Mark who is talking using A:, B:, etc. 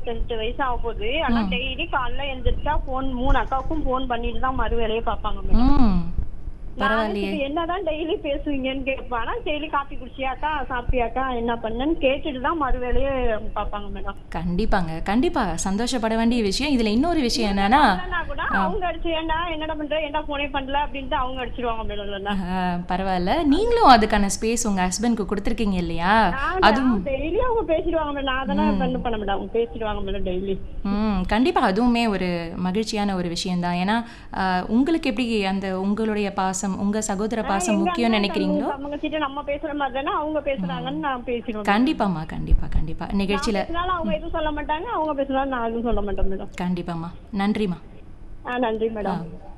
A: இருபத்தெட்டு வயசு ஆக போகுது ஆனா டெய்லி காலைல எழுந்திரிச்சா போன் மூணு அக்காவுக்கும் போன் பண்ணிட்டு தான் மறு வேலையை பார்ப்பாங்க மேடம்
B: ம்
A: நான்
B: பரவாயில்லையே
A: அதுக்கு என்னதான் டெய்லி பேசுவீங்கன்னு கேட்பேன் ஆனா டெய்லி காப்பி குடிச்சியாக்கா சாப்பிட்டியாக்கா என்ன பண்ணேன்னு கேட்டுட்டு தான் மறு வேலையை பார்ப்பாங்க மேடம்
B: கண்டிப்பாங்க கண்டிப்பா சந்தோஷப்பட வேண்டிய விஷயம் இதுல இன்னொரு விஷயம் என்னன்னா
A: இல்லைன்னா கூட அவங்க அடிச்சு ஏன்டா என்னடா பண்ற ஏன்டா போனே பண்ணல அப்படின்ட்டு அவங்க அடிச்சிருவாங்க மேடம் இல்லைன்னா
B: ஆஹ், பரவாயில்ல நீங்களும் அதுக்கான ஸ்பேஸ் உங்க ஹஸ்பண்ட்க்கு கொடுத்துருக்கீங்க இல்லையா அதுவும்
A: டெய்லி அவங்க பேசிடுவாங்க மேடம் நான் அதெல்லாம் பண்ண பண்ண மேடம் அவங்க பேசிடுவாங்க மேடம் டெய்லி
B: ம் கண்டிப்பா அதுவுமே ஒரு மகிழ்ச்சியான ஒரு விஷயம்தான் ஏன்னா ஆஹ், உங்களுக்கு எப்படி அந்த உங்களுடைய பாசம் உங்க சகோதர பாசம் முக்கியம்னு நினைக்கிறீங்களோ
A: அவங்க கிட்ட நம்ம பேசுற மாதிரி தானே அவங்க பேசுறாங்கன்னு நான் பேசிடுவேன்
B: கண்டிப்பாம்மா கண்டிப்பா கண்டிப்பா நிகழ்ச்சியில
A: பேசினாலும் அவங்க எதுவும் சொல்ல மாட்டாங்க அவங்க பேசினாலும் நான் எதுவும் சொல்ல மாட்டேன் மேடம்
B: கண்டிப்பாம்மா நன்றிம்மா
A: ஆ நன்றி மேடம்
B: ஆ.